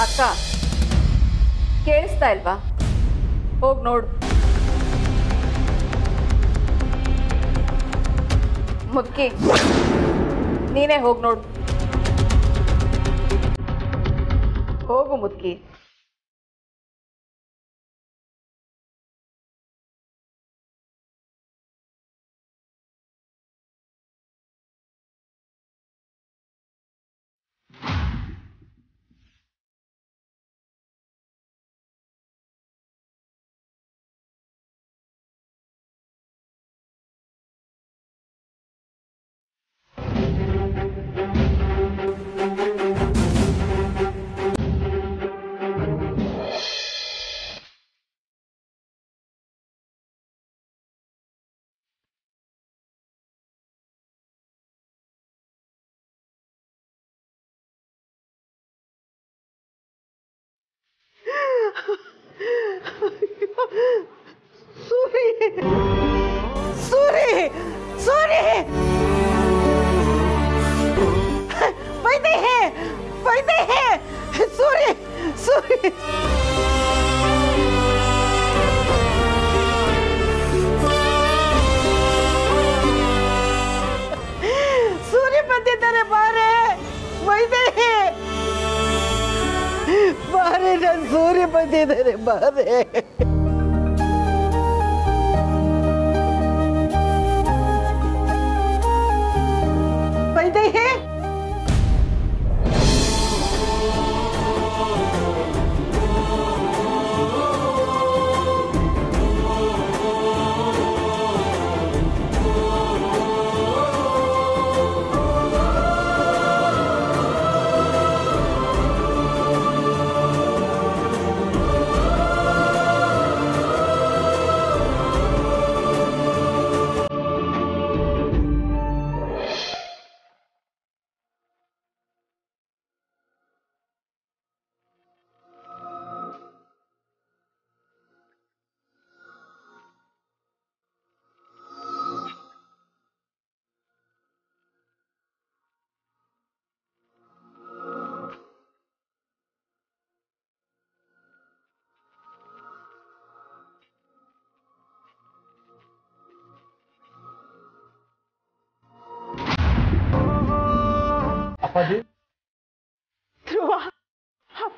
ಅಕ್ಕ ಕೇಳಿಸ್ತಾ ಇಲ್ವಾ ಹೋಗ್ ನೋಡು ಮುದ್ಕಿ ನೀನೇ ಹೋಗ್ ನೋಡು ಹೋಗು ಮುದ್ಕಿ ಸೂರಿ ಸೂರಿ ಸೂರಿ ವೈದೇಹಿ ವೈದೇಹಿ ಸೂರಿ ಸೂರಿ ಸೂರ್ಯ ಬಂದಿದ್ದಾರೆ ಬಾರೆ ವೈದೇಹಿ ಬಾರೆ ನನ್ನ ಸೂರ್ಯ ಬಂದಿದ್ದಾರೆ ಬಾರೆ ವೈದೇಹಿ ಅಪ್ಪಾಜಿ ಧ್ರುವ ಅಪ್ಪ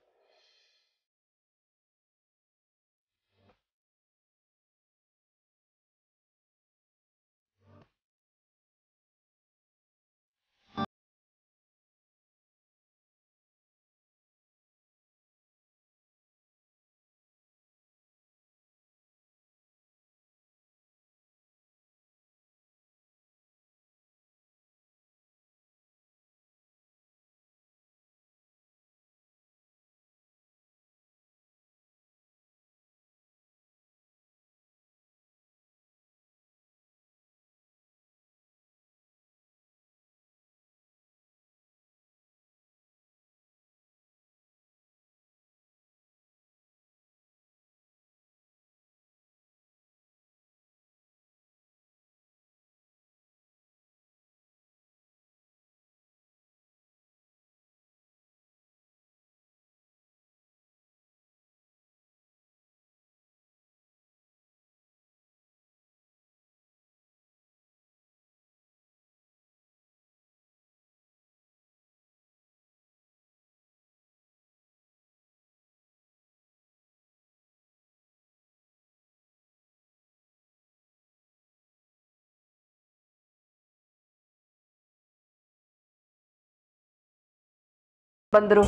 ಬಂದರು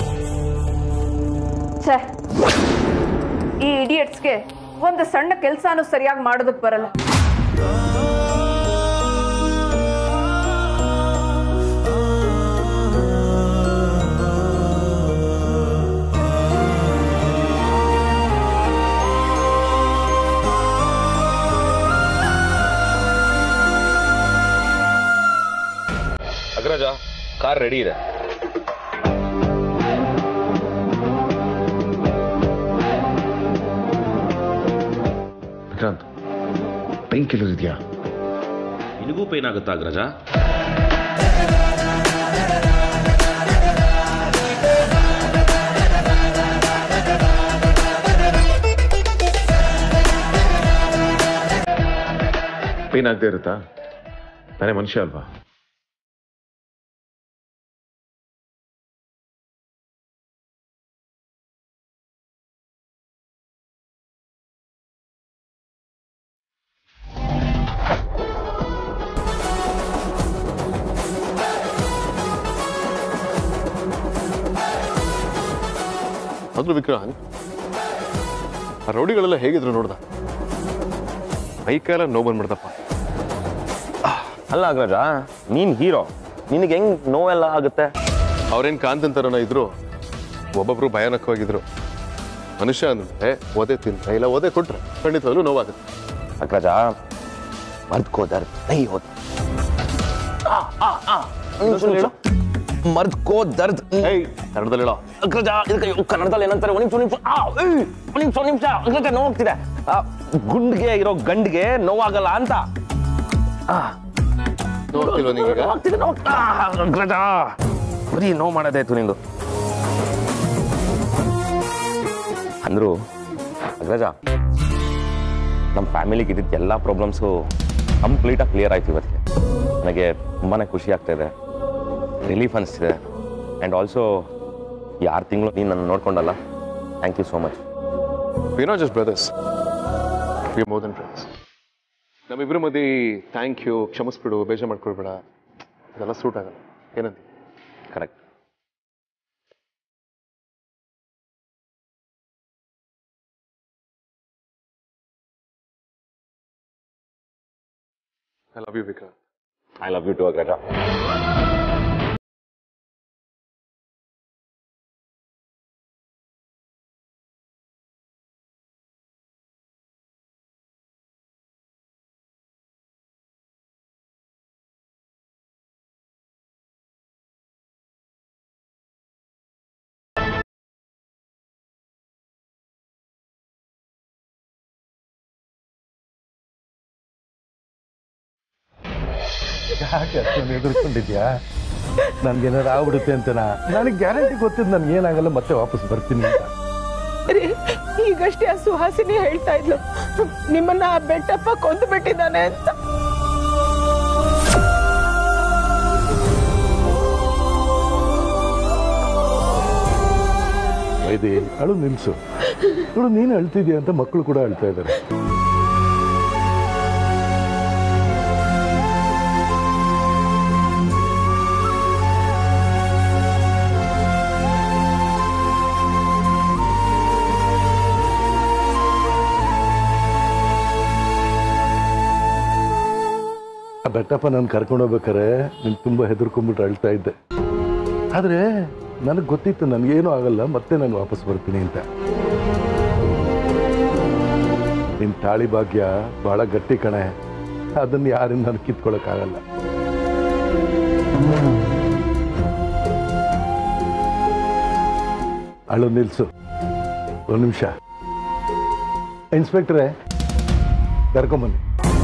ಛೇ ಈ ಇಡಿಯಟ್ಸ್ಗೆ ಒಂದು ಸಣ್ಣ ಕೆಲಸನೂ ಸರಿಯಾಗಿ ಮಾಡೋದಕ್ಕೆ ಬರಲ್ಲ ಅಗ್ರಜ ಕಾರ್ ರೆಡಿ ಇದೆ ವಿಕ್ರಾಂತ್ ಪೈನ್ ಕಿಲ್ಲರ್ ಇದೆಯಾ ನಿನಗೂ ಪೇನ್ ಆಗುತ್ತಾ ಅಗ್ರಜ ಪೈನ್ ಆಗದೆ ಇರುತ್ತಾ ನಾನೇ ಮನುಷ್ಯ ಅಲ್ವಾ ಆದ್ರೂ ವಿಕ್ರಾಂತ್ ಆ ರೌಡಿಗಳೆಲ್ಲ ಹೇಗಿದ್ರು ನೋಡ್ದ ಮೈ ಕಾಲ ನೋವು ಬಂದ್ಬಿಡ್ತಪ್ಪ ಅಲ್ಲ ಅಗ್ರಜ ನೀನ್ ಹೀರೋ ನಿನಗೆ ಹೆಂಗ್ ನೋವೆಲ್ಲ ಆಗುತ್ತೆ ಅವ್ರೇನ್ ಕಾಂತಂತರನ ಇದ್ರು ಒಬ್ಬೊಬ್ರು ಭಯಾನಕವಾಗಿದ್ರು ಮನುಷ್ಯ ಅಂದ್ರೆ ಓದೆ ತಿಂತ ಇಲ್ಲ ಓದೆ ಕೊಟ್ರೆ ಖಂಡಿತವಾಗ್ಲೂ ನೋವಾಗುತ್ತೆ ಅಗ್ರಜ ಮರ್ದ್ಕೋ ದರ್ದ್ ನೈ ಹೋದ ಮರ್ದ್ಕೋ ದರ್ದ್ ಏಯ್ ಕನ್ನಡದಲ್ಲಿ ಹೇಳೋ ಅಗ್ರಜ ಇದಕ್ಕೆ ಅಯ್ಯೋ, ಕನ್ನಡದಲ್ಲಿ ಏನಂತಾರೆ ಒಂದ್ ನಿಮಿಷ ಒಂದ್ ನಿಮಿಷ ಆ, ಏಯ್, ಒಂದ್ ನಿಮಿಷ ಒಂದ್ ನಿಮಿಷ ಅಗ್ರಜ ನೋವಾಗ್ತಿದೆ ಆ, ಗುಂಡ್ಗೆ ಇರೋ ಗಂಡ್ಗೆ ನೋವಾಗಲ್ಲ ಅಂತ ಆ, ನೋಡ್ತಿಲ್ವ ನೀವೀಗ ನೋವಾಗ್ತಿದೆ, ನೋವ್- ಆ, ಅಗ್ರಜ ಬರೀ ನೋವು ಮಾಡೋದಾಯ್ತು ನಿಂದು ಅಂದ್ರು ಅಗ್ರಜ ನಮ್ಮ ಫ್ಯಾಮಿಲಿಗೆ ಇದ್ದಿದ್ದ ಎಲ್ಲ ಪ್ರಾಬ್ಲಮ್ಸು ಕಂಪ್ಲೀಟಾಗಿ ಕ್ಲಿಯರ್ ಆಯ್ತು ಇವತ್ತಿಗೆ ನನಗೆ ತುಂಬಾ ಖುಷಿ ಆಗ್ತಾ ಇದೆ ರಿಲೀಫ್ ಅನಿಸ್ತಿದೆ ಆ್ಯಂಡ್ ಆಲ್ಸೋ ಈ ಆರು ತಿಂಗಳು ನೀನು ನನ್ನ ನೋಡ್ಕೊಂಡಲ್ಲ thank you so much we not just brothers we more than friends ನಮ್ಮಿಬ್ಬರ ಮಧ್ಯೆ ಥ್ಯಾಂಕ್ ಯು ಕ್ಷಮಿಸ್ಬಿಡು ಬೇಜಾರು ಮಾಡ್ಕೊಳ್ಬೇಡ ಇದೆಲ್ಲ ಸೂಟ್ ಆಗಲ್ಲ ಏನಂತ correct I love you Vikrant I love you too Agraja ಯಾಕೆ ಅಷ್ಟೊಂದು ಎದುರ್ಕೊಂಡಿದ್ಯಾ ನನ್ಗೇನಾದ್ರು ಆಗ್ಬಿಡುತ್ತೆ ಅಂತನಾ ನನಗೆ ಗ್ಯಾರಂಟಿ ಗೊತ್ತಿದ್ದು ನನ್ಗೆ ಏನಾಗಲ್ಲ ಮತ್ತೆ ವಾಪಸ್ ಬರ್ತೀನಿ ಅಂತ ರೀ ಈಗಷ್ಟೇ ಆ ಸುಹಾಸಿನಿ ಹೇಳ್ತಾ ಇದ್ಲು ನಿಮ್ಮನ್ನ ಆ ಬೆಟ್ಟಪ್ಪ ಕೊಂದು ಬಿಟ್ಟಿದ್ದಾನೆ ಅಂತ ವೈದಿ ಅಳು ನಿಲ್ಸು ನೋಡು ನೀನು ಅಳ್ತಿದ್ಯಾ ಅಂತ ಮಕ್ಕಳು ಕೂಡ ಅಳ್ತಾ ಇದ್ದಾರೆ ಆ ಬೆಟ್ಟಪ್ಪ ನಾನು ಕರ್ಕೊಂಡು ಹೋಗ್ಬೇಕಾರೆ ನೀನು ತುಂಬ ಹೆದರ್ಕೊಂಡ್ಬಿಟ್ಟು ಅಳ್ತಾ ಇದ್ದೆ ಆದರೆ ನನಗೆ ಗೊತ್ತಿತ್ತು ನನಗೇನು ಆಗಲ್ಲ ಮತ್ತೆ ನಾನು ವಾಪಸ್ ಬರ್ತೀನಿ ಅಂತ ನಿನ್ನ ತಾಳಿ ಭಾಗ್ಯ ಬಹಳ ಗಟ್ಟಿ ಕಣೆ ಅದನ್ನು ಯಾರಿಂದ ನಾನು ಕಿತ್ಕೊಳಕ್ಕಾಗಲ್ಲ ಅಳು ನಿಲ್ಸು ಒಂದು ನಿಮಿಷ ಇನ್ಸ್ಪೆಕ್ಟ್ರೇ ಕರ್ಕೊಂಬನ್ನಿ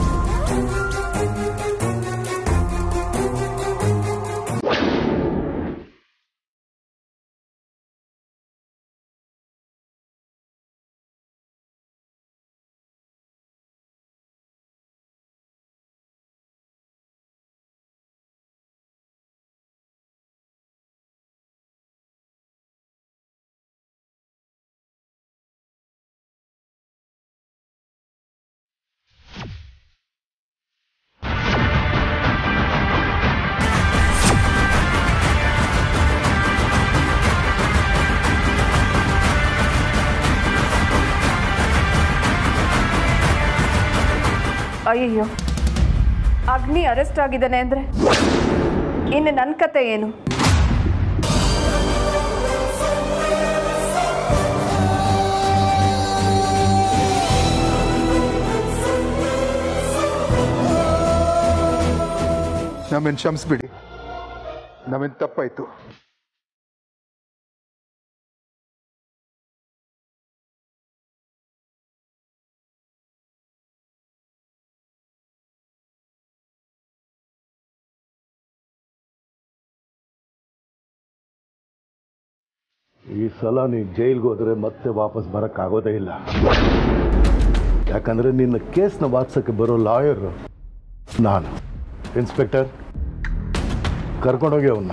ಅಯ್ಯಯ್ಯೋ ಅಗ್ನಿ ಅರೆಸ್ಟ್ ಆಗಿದ್ದಾನೆ ಅಂದ್ರೆ ಇನ್ನು ನನ್ನ ಕತೆ ಏನು ನಮ್ಮನ್ನು ಕ್ಷಮಿಸ್ಬಿಡಿ ನಮ್ಮಿಂದ ತಪ್ಪಾಯ್ತು ಈ ಸಲ ನೀನು ಜೈಲ್ಗೆ ಹೋದ್ರೆ ಮತ್ತೆ ವಾಪಸ್ ಬರೋಕ್ಕಾಗೋದೇ ಇಲ್ಲ ಯಾಕಂದ್ರೆ ನಿನ್ನ ಕೇಸ್ನ ವಾದಿಸೋಕ್ಕೆ ಬರೋ ಲಾಯರು ನಾನು ಇನ್ಸ್ಪೆಕ್ಟರ್ ಕರ್ಕೊಂಡೋಗಿ ಅವನ್ನ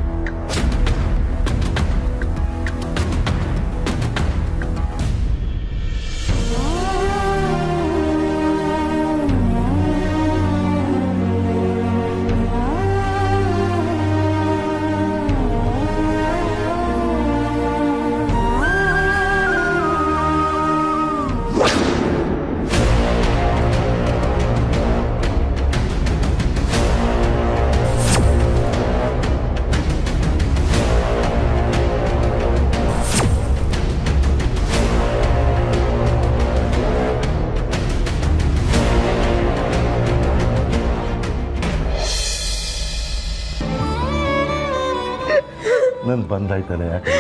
ನನ್ ಬಂದಾಯ್ತಲ್ಲ ಯಾಕೆ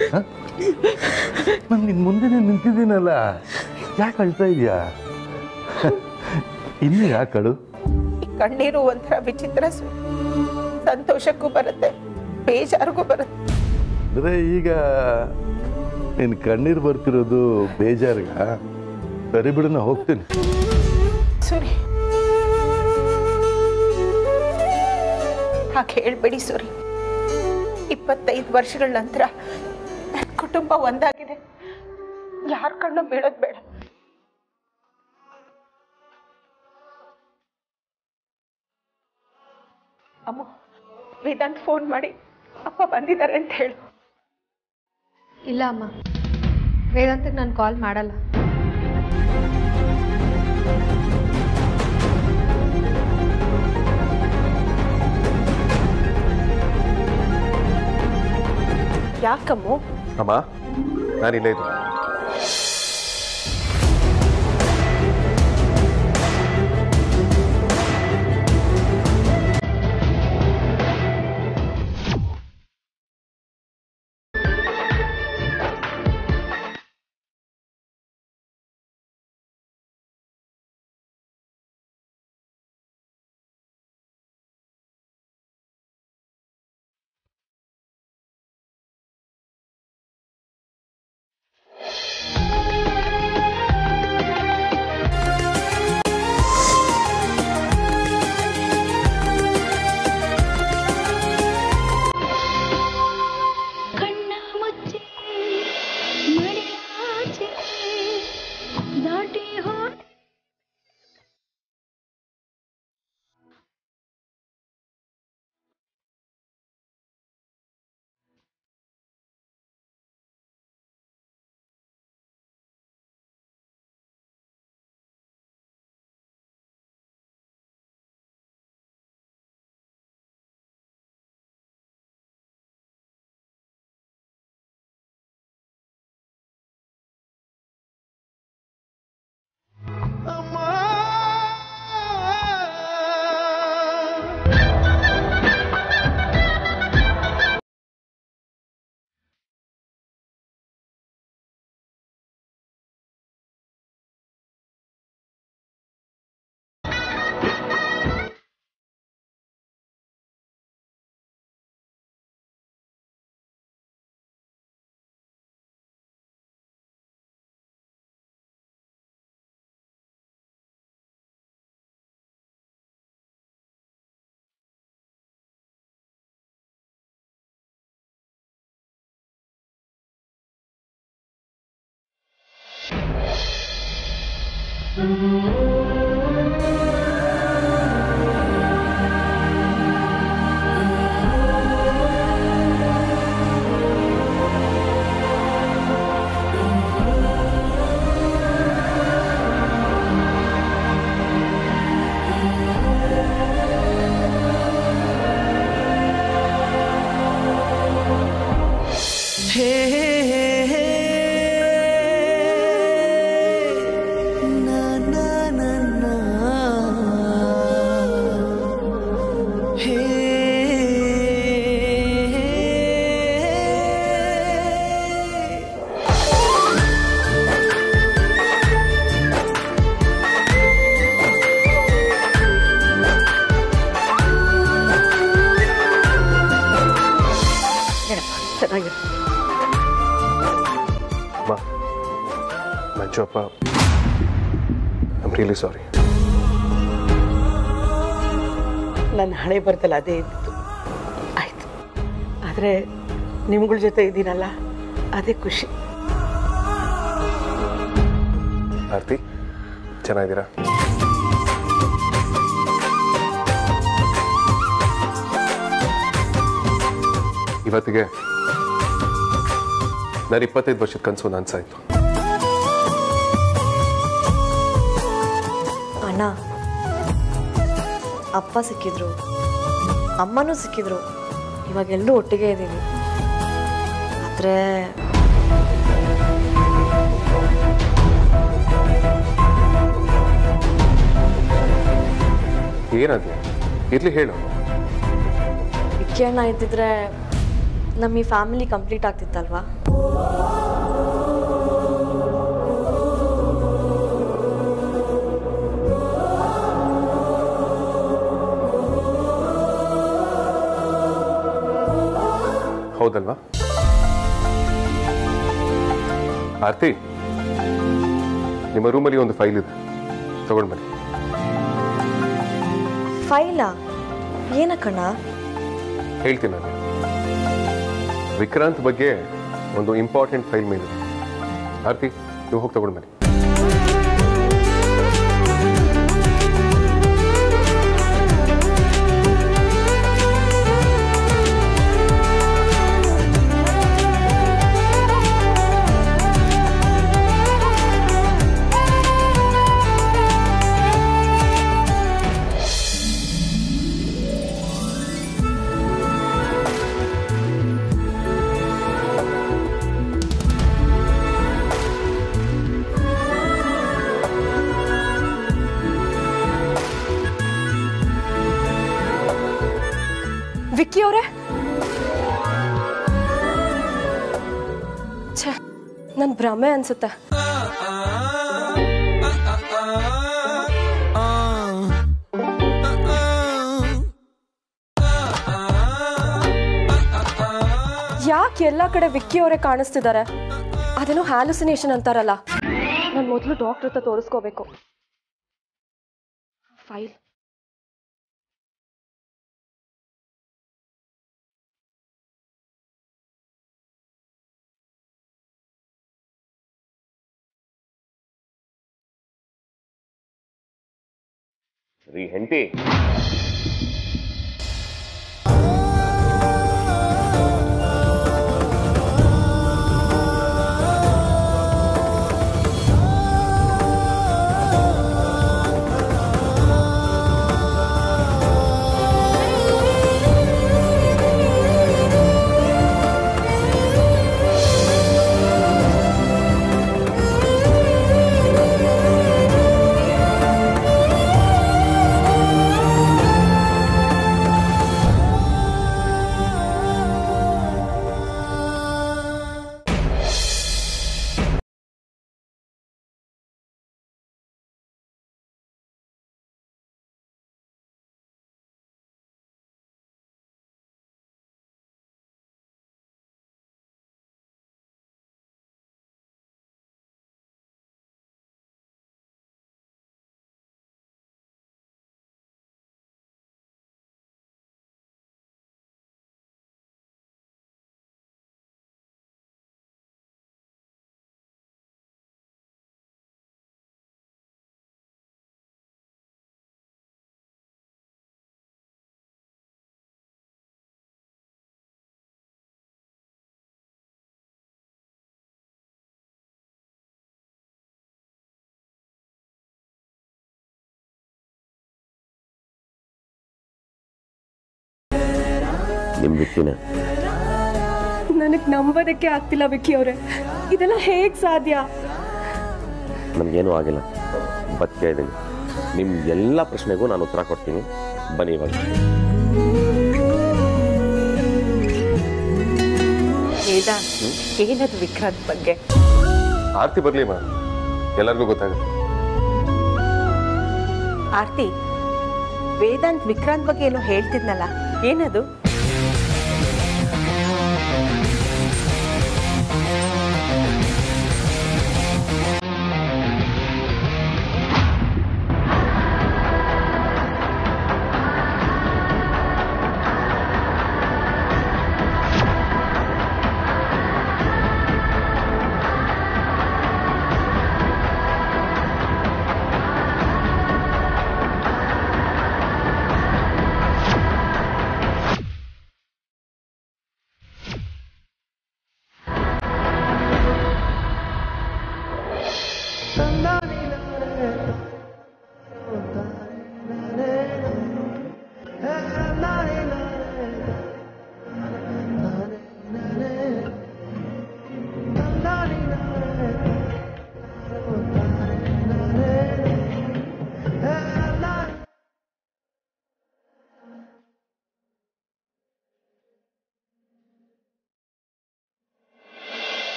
ನಾನು ನಿನ್ನ ಮುಂದೆನೇ ನಿಂತಿದ್ದೀನಲ್ಲ ಯಾಕೆ ಅಳ್ತಾ ಇದೆಯಾ ಇನ್ನು ಯಾಕೆ ಅಳು ಈ ಕಣ್ಣೀರು ಒಂಥರ ವಿಚಿತ್ರ ಸು- ಸಂತೋಷಕ್ಕೂ ಬರುತ್ತೆ ಬೇಜಾರಿಗೂ ಬರುತ್ತೆ ಅಂದರೆ ಈಗ ನಿನ್ನ ಕಣ್ಣೀರು ಬರ್ತಿರೋದು ಬೇಜಾರ್ಗ ಸರಿ ಬಿಡು ನಾ ಹೋಗ್ತೀನಿ ಸುರಿ ಹಾಗೆ ಹೇಳ್ಬೇಡಿ ಸುರಿ ಇಪ್ಪತ್ತೈದು ವರ್ಷಗಳ ನಂತರ ನನ್ನ ಕುಟುಂಬ ಒಂದಾಗಿದೆ ಯಾರ ಕಣ್ಣು ಬೀಳೋದು ಬೇಡ ಅಮ್ಮ ವೇದಾಂತ್ ಫೋನ್ ಮಾಡಿ ಅಪ್ಪ ಬಂದಿದ್ದಾರೆ ಅಂತ ಹೇಳು ಇಲ್ಲ ಅಮ್ಮ ವೇದಾಂತಕ್ಕೆ ನಾನು ಕಾಲ್ ಮಾಡಲ್ಲ ಯಾಕಮ್ಮು ಅಮ್ಮ ನಾನಿಲ್ಲೇ ಇದ್ದೀನಿ ಕಣ್ಣ ಮುಚ್ಚಿ ಮಡಿಲಾಚೆ ದಾಟಿ ಹೋದ ಚೆನ್ನಾಗಿರು ಅಮ್ಮ ಮಂಜು ಅಪ್ಪ ಐಮ್ ರಿಯಲಿ ಸಾರಿ ನನ್ನ ಹಣೆ ಬರ್ತಲ್ಲ ಅದೇ ಇದ್ದು ಆಯ್ತು ಆದರೆ ನಿಮ್ಗಳ ಜೊತೆ ಇದ್ದೀನಲ್ಲ ಅದೇ ಖುಷಿ ಆರ್ತಿ ಚೆನ್ನಾಗಿದ್ದೀರಾ ಇವತ್ತಿಗೆ ನಾನು ಇಪ್ಪತ್ತೈದು ವರ್ಷದ ಕನಸು ಅನ್ಸಾಯ್ತು ಅಣ್ಣ ಅಪ್ಪ ಸಿಕ್ಕಿದ್ರು ಅಮ್ಮನೂ ಸಿಕ್ಕಿದ್ರು ಇವಾಗೆಲ್ಲರೂ ಒಟ್ಟಿಗೆ ಇದ್ದೀವಿ ಆದರೆ ಏನಾದ್ಯ ಇರ್ಲಿ ಹೇಳು ವಿಕ್ಕಿ ಅಣ್ಣ ಇದ್ದಿದ್ರೆ ನಮ್ಮ ಈ ಫ್ಯಾಮಿಲಿ ಕಂಪ್ಲೀಟ್ ಆಗ್ತಿತ್ತಲ್ವಾ ಹೌದಲ್ವಾ ಆರ್ತಿ ನಿಮ್ಮ ರೂಮಲ್ಲಿ ಒಂದು ಫೈಲ್ ಇದೆ ತಗೊಂಡು ಬನ್ನಿ ಫೈಲಾ ಏನಕ್ಕಣ್ಣ ಹೇಳ್ತೀನಿ ನಾನು ವಿಕ್ರಾಂತ್ ಬಗ್ಗೆ ಒಂದು ಇಂಪಾರ್ಟೆಂಟ್ ಫೈಲ್ ಮೇಲಿದೆ ಆರ್ತಿ ನೀವು ಹೋಗಿ ತಗೊಂಡು ಬನ್ನಿ ವಿಕ್ಕಿ ಅವರೇ ಛೇ ನನ್ನ ಭ್ರಮೆ ಅನ್ಸುತ್ತೆ ಯಾಕೆ ಎಲ್ಲ ಕಡೆ ವಿಕ್ಕಿ ಅವರೇ ಕಾಣಿಸ್ತಿದ್ದಾರೆ ಅದೇನೋ ಹ್ಯಾಲುಸಿನೇಷನ್ ಅಂತಾರಲ್ಲ ನಾನು ಮೊದಲು ಡಾಕ್ಟರ್ ಹತ್ರ ತೋರಿಸ್ಕೋಬೇಕು ಫೈಲ್ ರೀ ಹೆಂಡತಿ ನಿಮ್ಮ ವಿಕ್ಕಿನ ನನಗೆ ನಂಬೋದಕ್ಕೆ ಆಗ್ತಿಲ್ಲ ವಿಕ್ಕಿ ಅವರೇ ಇದೆಲ್ಲ ಹೇಗೆ ಸಾಧ್ಯ ನಮಗೇನೂ ಆಗಿಲ್ಲ ಬದುಕೇ ಇದ್ದೀನಿ ನಿಮ್ಮ ಎಲ್ಲ ಪ್ರಶ್ನೆಗೂ ನಾನು ಉತ್ತರ ಕೊಡ್ತೀನಿ ಬನ್ನಿ ಇವಾಗ ವೇದಾಂತ್ ಏನದು ವಿಕ್ರಾಂತ್ ಬಗ್ಗೆ ಆರ್ತಿ ಬರ್ಲಿ ಮಾ ಎಲ್ಲರಿಗೂ ಗೊತ್ತಾಗುತ್ತೆ ಆರ್ತಿ ವೇದಾಂತ್ ವಿಕ್ರಾಂತ್ ಬಗ್ಗೆ ಏನೋ ಹೇಳ್ತಿದ್ನಲ್ಲ ಏನದು